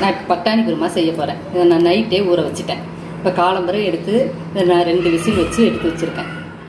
நான் பட்டாணி குருமா செய்ய போகிறேன் இதை நான் நைட்டே ஊற வச்சுட்டேன் இப்போ காலம்பரை எடுத்து இதை நான் ரெண்டு விசில் வச்சு எடுத்து வச்சுருக்கேன்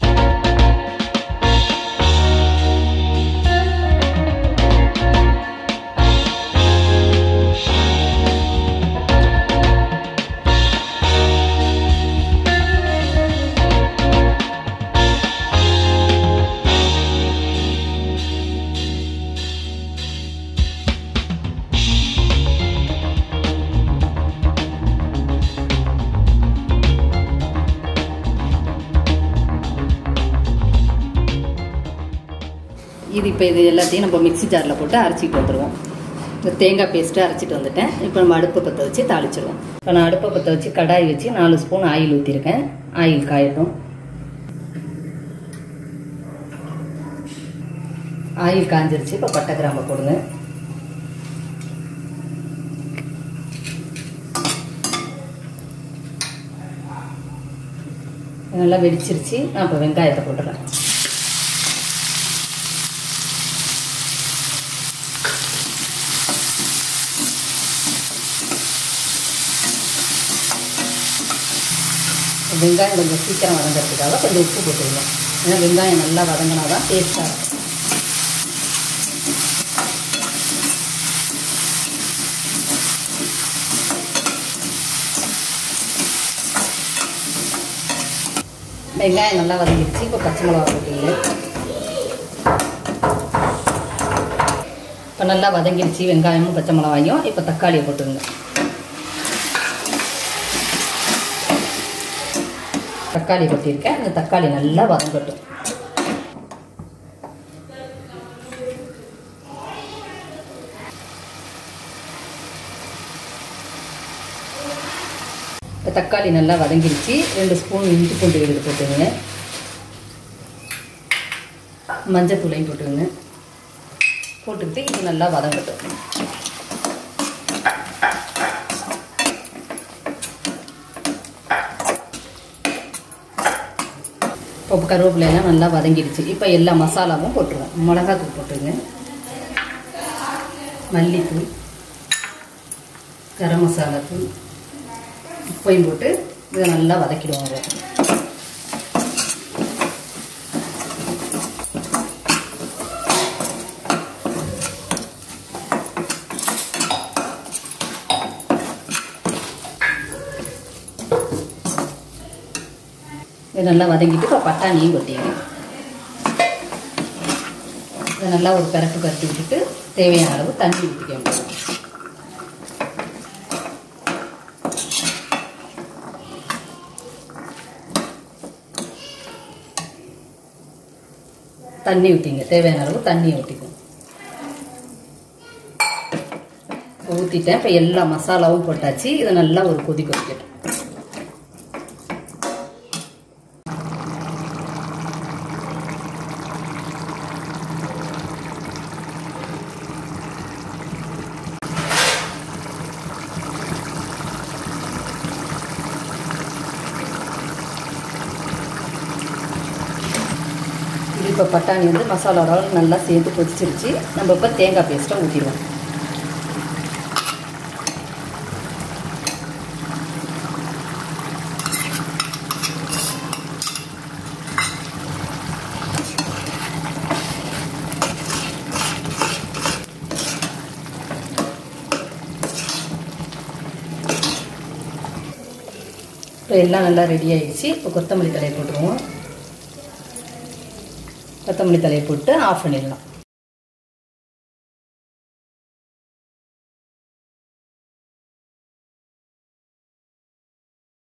இது இப்போ இது எல்லாத்தையும் நம்ம மிக்ஸி ஜாரில் போட்டு அரைச்சிட்டு வந்துடுவோம் இந்த தேங்காய் பேஸ்ட்டு அரைச்சிட்டு வந்துட்டேன் இப்போ நம்ம அடுப்பை பற்ற வச்சு தாளிச்சிடுவோம் இப்போ நான் அடுப்பை பற்ற வச்சு கடாய் வச்சு நாலு ஸ்பூன் ஆயில் ஊற்றிருக்கேன் ஆயில் காயட்டும் ஆயில் காஞ்சிருச்சு இப்போ பட்டை கிராம்பை போடுங்க நல்லா வெடிச்சிருச்சு நான் இப்போ வெங்காயத்தை போட்டுறேன் வெங்காயம் கொஞ்சம் சீக்கிரம் வதங்கிறதுக்காக கொஞ்சம் உப்பு போட்டுருங்க ஏன்னா வெங்காயம் நல்லா வதங்கினா தான் டேஸ்ட்டாக இருக்கும் வெங்காயம் நல்லா வதங்கிடுச்சு இப்போ பச்சை மிளகா போட்டுங்க இப்போ நல்லா வதங்கிடுச்சு வெங்காயமும் பச்சை மிளகாயும் இப்போ தக்காளியை போட்டுருங்க தக்காளி கொட்டியிருக்கேன் அந்த தக்காளி நல்லா வதங்கட்டும் இப்போ தக்காளி நல்லா வதங்கிடுச்சு ரெண்டு ஸ்பூன் இஞ்சி பூண்டு விழுது போட்டுங்க மஞ்சள் தூளையும் போட்டுங்க போட்டுக்கிட்டு இது நல்லா வதங்கட்டும் இப்போ கருவேப்பிலையெல்லாம் நல்லா வதங்கிடுச்சு இப்போ எல்லா மசாலாவும் போட்டுருவோம் மிளகாத்தூள் போட்டுருங்க மல்லித்தூள் கரம் மசாலா தூள் உப்பையும் போட்டு இதை நல்லா வதக்கிடுவோம் அதை இது நல்லா வதங்கிட்டு இப்போ பட்டாணியும் கொட்டிடுங்க இதை நல்லா ஒரு பரட்டு பரட்டி விட்டுட்டு தேவையான அளவு தண்ணி ஊற்றிக்க வேண்டியது தண்ணி ஊற்றிங்க தேவையான அளவு தண்ணியை ஊற்றிக்கணும் ஊற்றிட்டேன் இப்போ எல்லா மசாலாவும் போட்டாச்சு இதை நல்லா ஒரு கொதி கொதிக்கட்டும் இப்போ பட்டாணி வந்து மசாலாவோட நல்லா சேர்த்து கொதிச்சிருச்சு நம்ம இப்போ தேங்காய் பேஸ்ட்டை ஊற்றிடுவோம் இப்போ எல்லாம் நல்லா ரெடி ஆயிடுச்சு இப்போ கொத்தமல்லி தலையை போட்டுருவோம் கொத்தமல்லி தலையை போட்டு ஆஃப் பண்ணிடலாம்